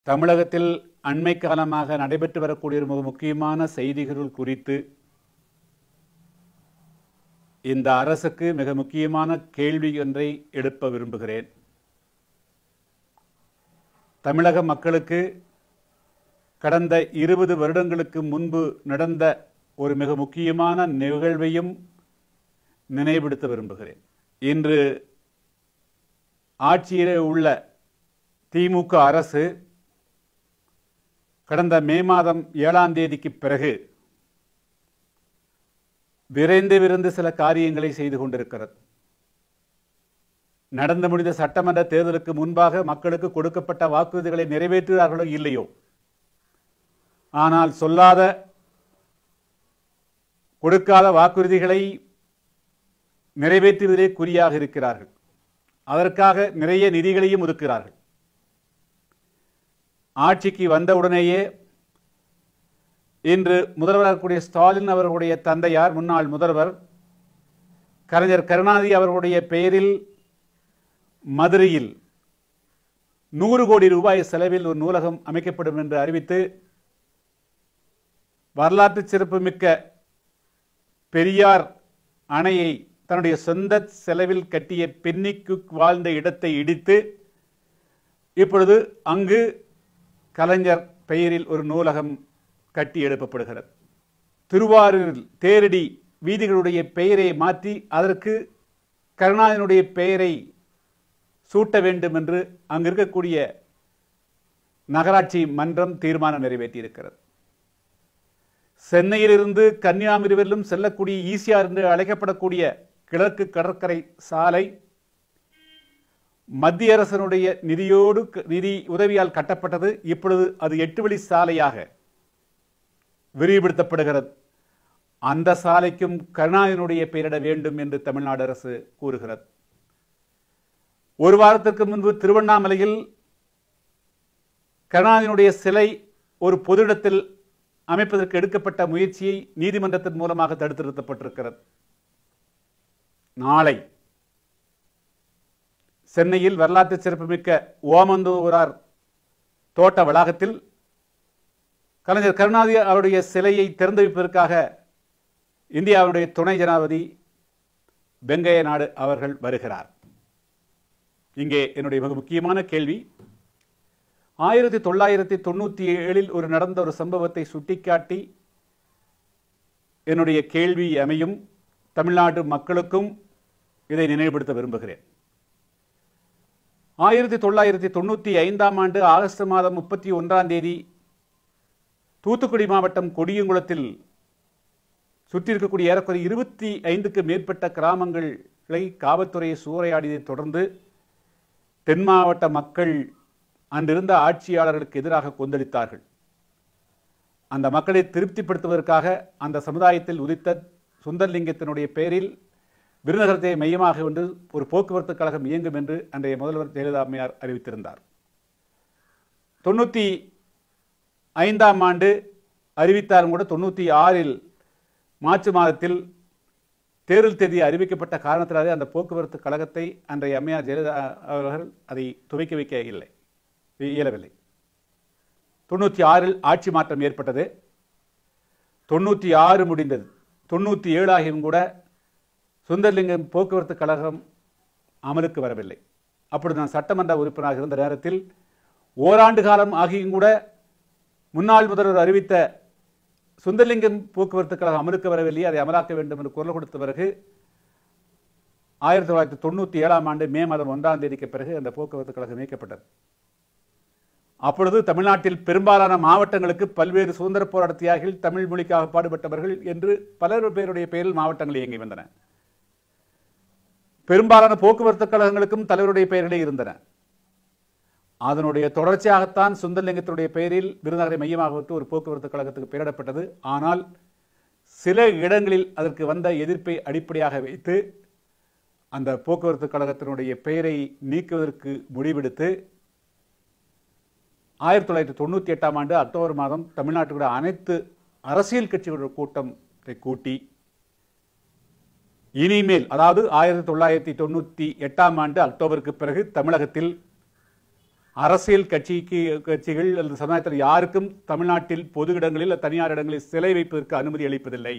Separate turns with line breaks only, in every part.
தமிழகத்தில் அண்மை காலமாக நடைபெற்று வரக்கூடிய ஒரு மிக முக்கியமான செய்திகள் குறித்து இந்த அரசுக்கு மிக முக்கியமான கேள்வி ஒன்றை எழுப்ப விரும்புகிறேன் தமிழக மக்களுக்கு கடந்த இருபது வருடங்களுக்கு முன்பு நடந்த ஒரு மிக முக்கியமான நிகழ்வையும் நினைவுபடுத்த விரும்புகிறேன் இன்று ஆட்சியிலே உள்ள திமுக அரசு கடந்த மே மாதம் ஏழாம் தேதிக்கு பிறகு விரைந்து விரைந்து சில காரியங்களை செய்து கொண்டிருக்கிறது நடந்து முடிந்த சட்டமன்ற தேர்தலுக்கு முன்பாக மக்களுக்கு கொடுக்கப்பட்ட வாக்குறுதிகளை நிறைவேற்றுகிறார்களோ இல்லையோ ஆனால் சொல்லாத கொடுக்காத வாக்குறுதிகளை நிறைவேற்றுவதிலே குறியாக இருக்கிறார்கள் அதற்காக நிறைய நிதிகளையும் ஒதுக்கிறார்கள் ஆட்சிக்கு வந்தவுடனேயே இன்று முதல்வராக கூடிய ஸ்டாலின் அவர்களுடைய தந்தையார் முன்னாள் முதல்வர் கலைஞர் கருணாநிதி அவர்களுடைய பெயரில் மதுரையில் நூறு கோடி ரூபாய் செலவில் ஒரு நூலகம் அமைக்கப்படும் என்று அறிவித்து வரலாற்று சிறப்புமிக்க பெரியார் அணையை தன்னுடைய சொந்த செலவில் கட்டிய பென்னிக்கு வாழ்ந்த இடத்தை இடித்து இப்பொழுது அங்கு கலைஞர் பெயரில் ஒரு நூலகம் கட்டி எழுப்பப்படுகிறது திருவாரூரில் தேரடி வீதிகளுடைய பெயரை மாற்றி அதற்கு கருணாநிதியினுடைய பெயரை சூட்ட வேண்டும் என்று அங்கு இருக்கக்கூடிய நகராட்சி மன்றம் தீர்மானம் நிறைவேற்றியிருக்கிறது சென்னையிலிருந்து கன்னியாகுமரி வரையிலும் செல்லக்கூடிய ஈசிஆர் என்று அழைக்கப்படக்கூடிய கிழக்கு கடற்கரை சாலை மத்திய அரசனுடைய நிதியோடு நிதி உதவியால் கட்டப்பட்டது இப்பொழுது அது எட்டு வழி சாலையாக விரிவுபடுத்தப்படுகிறது அந்த சாலைக்கும் கருணாநிதியினுடைய பெயரிட வேண்டும் என்று தமிழ்நாடு அரசு கூறுகிறது ஒரு வாரத்திற்கு முன்பு திருவண்ணாமலையில் கருணாநிதியினுடைய சிலை ஒரு பொது இடத்தில் அமைப்பதற்கு எடுக்கப்பட்ட முயற்சியை நீதிமன்றத்தின் மூலமாக தடுத்து நிறுத்தப்பட்டிருக்கிறது நாளை சென்னையில் வரலாற்று சிறப்புமிக்க ஓமந்தூரார் தோட்ட வளாகத்தில் கலைஞர் கருணாநிதி அவருடைய சிலையை திறந்து வைப்பதற்காக இந்தியாவுடைய துணை ஜனாதிபதி வெங்கைய நாடு அவர்கள் வருகிறார் இங்கே என்னுடைய மிக முக்கியமான கேள்வி ஆயிரத்தி தொள்ளாயிரத்தி தொண்ணூற்றி ஏழில் ஒரு நடந்த ஒரு சம்பவத்தை சுட்டிக்காட்டி என்னுடைய கேள்வி அமையும் தமிழ்நாட்டு மக்களுக்கும் இதை நினைவுபடுத்த விரும்புகிறேன் ஆயிரத்தி தொள்ளாயிரத்தி தொண்ணூற்றி ஐந்தாம் ஆண்டு ஆகஸ்ட் மாதம் முப்பத்தி ஒன்றாம் தேதி தூத்துக்குடி மாவட்டம் கொடியங்குளத்தில் சுற்றி இருக்கக்கூடிய ஏறக்குறைய இருபத்தி ஐந்துக்கு மேற்பட்ட கிராமங்களை காவல்துறையை சூறையாடியதை தொடர்ந்து தென் மாவட்ட மக்கள் அன்றிருந்த ஆட்சியாளர்களுக்கு எதிராக கொந்தளித்தார்கள் அந்த மக்களை திருப்திப்படுத்துவதற்காக அந்த சமுதாயத்தில் உதித்த சுந்தர்லிங்கத்தினுடைய பெயரில் விருநகரத்தை மையமாக கொண்டு ஒரு போக்குவரத்து கழகம் இயங்கும் என்று அன்றைய முதல்வர் ஜெயலலிதா அம்மையார் அறிவித்திருந்தார் தொண்ணூற்றி ஐந்தாம் ஆண்டு அறிவித்தாலும் கூட தொண்ணூற்றி ஆறில் மார்ச் மாதத்தில் தேர்தல் தேதி அறிவிக்கப்பட்ட காரணத்தினாலே அந்த போக்குவரத்து கழகத்தை அன்றைய அம்மையார் ஜெயலலிதா அவர்கள் அதை துவக்கி வைக்க இல்லை இயலவில்லை தொண்ணூற்றி ஆறில் ஆட்சி மாற்றம் ஏற்பட்டது தொண்ணூற்றி ஆறு முடிந்தது தொண்ணூற்றி ஏழாகியும் கூட சுந்தர்லிங்கம் போக்குவரத்து கழகம் அமலுக்கு வரவில்லை அப்பொழுது நான் சட்டமன்ற உறுப்பினராக இருந்த நேரத்தில் ஓராண்டு காலம் ஆகியும் கூட முன்னாள் முதல்வர் அறிவித்த சுந்தர்லிங்கம் போக்குவரத்து கழகம் அமலுக்கு வரவில்லை அதை அமலாக்க வேண்டும் என்று குரல் கொடுத்த பிறகு ஆயிரத்தி தொள்ளாயிரத்தி தொண்ணூற்றி ஏழாம் ஆண்டு மே மாதம் ஒன்றாம் தேதிக்கு பிறகு அந்த போக்குவரத்து கழகம் இயக்கப்பட்டது அப்பொழுது தமிழ்நாட்டில் பெரும்பாலான மாவட்டங்களுக்கு பல்வேறு சுதந்திர போராட்ட தியாகிகள் தமிழ் மொழிக்காக பாடுபட்டவர்கள் என்று பலர் பேருடைய பெயரில் மாவட்டங்கள் இயங்கி வந்தன பெரும்பாலான போக்குவரத்து கழகங்களுக்கும் தலைவருடைய பெயர்களே இருந்தன அதனுடைய தொடர்ச்சியாகத்தான் சுந்தரலிங்கத்தினுடைய பெயரில் விருதுநகரை மையமாக வைத்து ஒரு போக்குவரத்து கழகத்துக்கு பெயரிடப்பட்டது ஆனால் சில இடங்களில் அதற்கு வந்த எதிர்ப்பை அடிப்படையாக வைத்து அந்த போக்குவரத்து கழகத்தினுடைய பெயரை நீக்குவதற்கு முடிவெடுத்து ஆயிரத்தி தொள்ளாயிரத்தி தொண்ணூற்றி எட்டாம் ஆண்டு அக்டோபர் மாதம் தமிழ்நாட்டுடைய அனைத்து அரசியல் கட்சிகளுடைய கூட்டத்தை கூட்டி இனிமேல் அதாவது ஆயிரத்தி தொள்ளாயிரத்தி தொண்ணூற்றி எட்டாம் ஆண்டு அக்டோபருக்கு பிறகு தமிழகத்தில் அரசியல் கட்சிக்கு கட்சிகள் அல்லது சமுதாயத்தில் யாருக்கும் தமிழ்நாட்டில் பொது இடங்களில் அல்லது தனியார் இடங்களில் சிலை வைப்பதற்கு அனுமதி அளிப்பதில்லை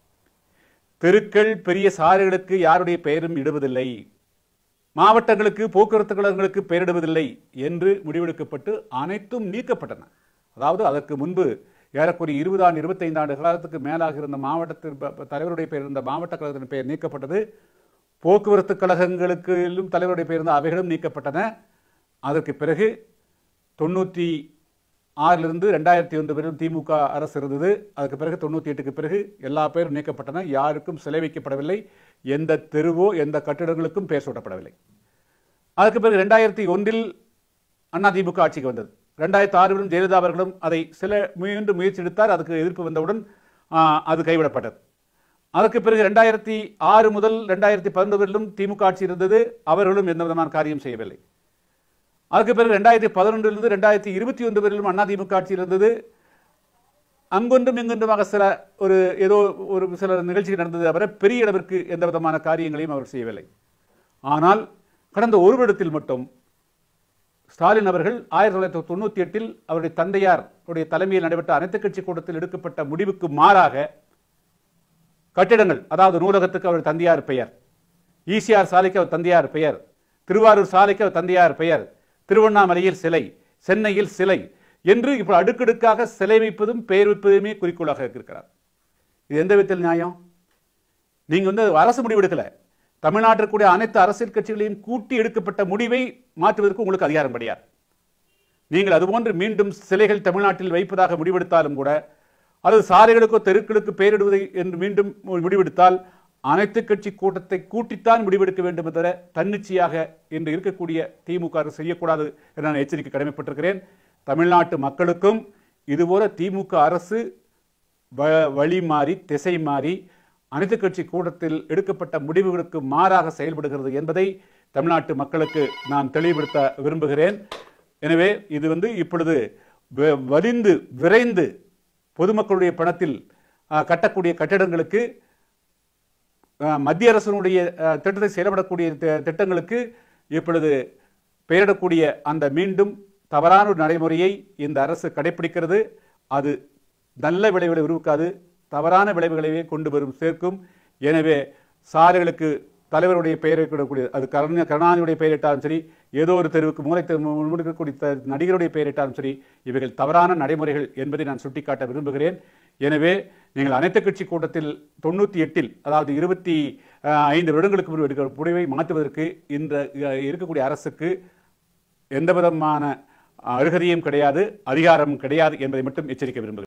தெருக்கள் பெரிய சாலைகளுக்கு யாருடைய பெயரும் இடுவதில்லை மாவட்டங்களுக்கு போக்குவரத்து கழகங்களுக்கு பெயரிடுவதில்லை என்று முடிவெடுக்கப்பட்டு அனைத்தும் நீக்கப்பட்டன அதாவது அதற்கு முன்பு ஏறக்குறைய இருபதாண்டு இருபத்தைந்து ஆண்டு காலத்துக்கு மேலாக இருந்த மாவட்டத்தின் ப- ப- தலைவருடைய பெயர் இருந்த மாவட்ட கழகத்தின் பெயர் நீக்கப்பட்டது போக்குவரத்து கழகங்களுக்கும் தலைவருடைய பெயர் இருந்த அவைகளும் நீக்கப்பட்டன அதற்கு பிறகு தொண்ணூற்றி ஆறிலிருந்து ரெண்டாயிரத்தி ஒன்று வரையும் திமுக அரசு இருந்தது அதுக்கு பிறகு தொண்ணூற்றி எட்டுக்கு பிறகு எல்லா பேரும் நீக்கப்பட்டன யாருக்கும் சிலை வைக்கப்படவில்லை எந்த தெருவோ எந்த கட்டிடங்களுக்கும் பெயர் சூட்டப்படவில்லை அதுக்கு பிறகு ரெண்டாயிரத்தி ஒன்றில் அதிமுக ஆட்சிக்கு வந்தது ரெண்டாயிரத்தி ஆறிலும் ஜெயலலிதா அவர்களும் அதை சில மீண்டும் முயற்சி எடுத்தார் அதுக்கு எதிர்ப்பு வந்தவுடன் ஆ, அது கைவிடப்பட்டது அதற்கு பிறகு ரெண்டாயிரத்தி ஆறு முதல் ரெண்டாயிரத்தி பதினொன்றிலும் திமுக ஆட்சி இருந்தது அவர்களும் எந்த விதமான காரியம் செய்யவில்லை அதுக்கு பிறகு ரெண்டாயிரத்தி பதினொன்றிலிருந்து ரெண்டாயிரத்தி இருபத்தி ஒன்று வரையிலும் அதிமுக ஆட்சி இருந்தது அங்கொன்றும் இங்கொன்றுமாக சில ஒரு ஏதோ ஒரு சில நிகழ்ச்சிகள் நடந்தது தவிர பெரிய அளவிற்கு எந்த விதமான காரியங்களையும் அவர் செய்யவில்லை ஆனால் கடந்த ஒரு வருடத்தில் மட்டும் ஸ்டாலின் அவர்கள் ஆயிரத்தி தொள்ளாயிரத்தி தொண்ணூற்றி எட்டில் அவருடைய தந்தையார் உடைய தலைமையில் நடைபெற்ற அனைத்துக் கட்சி கூட்டத்தில் எடுக்கப்பட்ட முடிவுக்கு மாறாக கட்டிடங்கள் அதாவது நூலகத்துக்கு அவர் தந்தையார் பெயர் ஈசிஆர் சாலைக்கு அவர் தந்தையார் பெயர் திருவாரூர் சாலைக்கு அவர் தந்தையார் பெயர் திருவண்ணாமலையில் சிலை சென்னையில் சிலை என்று இப்போ அடுக்கடுக்காக சிலை வைப்பதும் பெயர் வைப்பதுமே குறிக்கோளாக இருக்கிறார் இது எந்த விதத்தில் நியாயம் நீங்க வந்து அரசு முடிவு எடுக்கல தமிழ்நாட்டில் கூடிய அனைத்து அரசியல் கட்சிகளையும் கூட்டி எடுக்கப்பட்ட முடிவை மாற்றுவதற்கு உங்களுக்கு அதிகாரம் கிடையாது நீங்கள் அதுபோன்று மீண்டும் சிலைகள் தமிழ்நாட்டில் வைப்பதாக முடிவெடுத்தாலும் கூட அது சாலைகளுக்கோ தெருக்களுக்கு பெயரிடுவதை என்று மீண்டும் முடிவெடுத்தால் அனைத்து கட்சி கூட்டத்தை கூட்டித்தான் முடிவெடுக்க வேண்டும் என்ற தன்னிச்சையாக இன்று இருக்கக்கூடிய திமுக அரசு செய்யக்கூடாது என நான் எச்சரிக்கை கடமைப்பட்டிருக்கிறேன் தமிழ்நாட்டு மக்களுக்கும் இதுபோல திமுக அரசு வ- வழி மாறி திசை மாறி அனைத்து கட்சி கூட்டத்தில் எடுக்கப்பட்ட முடிவுகளுக்கு மாறாக செயல்படுகிறது என்பதை தமிழ்நாட்டு மக்களுக்கு நான் தெளிவுபடுத்த விரும்புகிறேன் எனவே இது வந்து இப்பொழுது வ- வலிந்து விரைந்து பொதுமக்களுடைய பணத்தில் ஆ, கட்டக்கூடிய கட்டிடங்களுக்கு ஆ, மத்திய அரசினுடைய ஆ, திட்டத்தை செயல்படக்கூடிய தி- திட்டங்களுக்கு இப்பொழுது பெயரிடக்கூடிய அந்த மீண்டும் தவறான ஒரு நடைமுறையை இந்த அரசு கடைபிடிக்கிறது அது நல்ல விளைவுகளை உருவாக்காது தவறான விளைவுகளையே கொண்டு வரும் சேர்க்கும் எனவே சாலைகளுக்கு தலைவருடைய பெயரை கூடக்கூடிய அது கருணா கருணாநிதியுடைய பெயரிட்டாலும் சரி ஏதோ ஒரு தெருவுக்கு மூலை தெரு முன்னிற்கக்கூடிய த- நடிகருடைய பெயரிட்டாலும் சரி இவைகள் தவறான நடைமுறைகள் என்பதை நான் சுட்டிக்காட்ட விரும்புகிறேன் எனவே நீங்கள் அனைத்து கட்சி கூட்டத்தில் தொண்ணூற்றி எட்டில் அதாவது இருபத்தி அஹ், ஐந்து வருடங்களுக்கு முன்பு எடுக்கிற முடிவை மாற்றுவதற்கு இந்த அஹ், இருக்கக்கூடிய அரசுக்கு எந்த விதமான அருகதையும் கிடையாது அதிகாரமும் கிடையாது என்பதை மட்டும் எச்சரிக்க விரும்புகிறேன்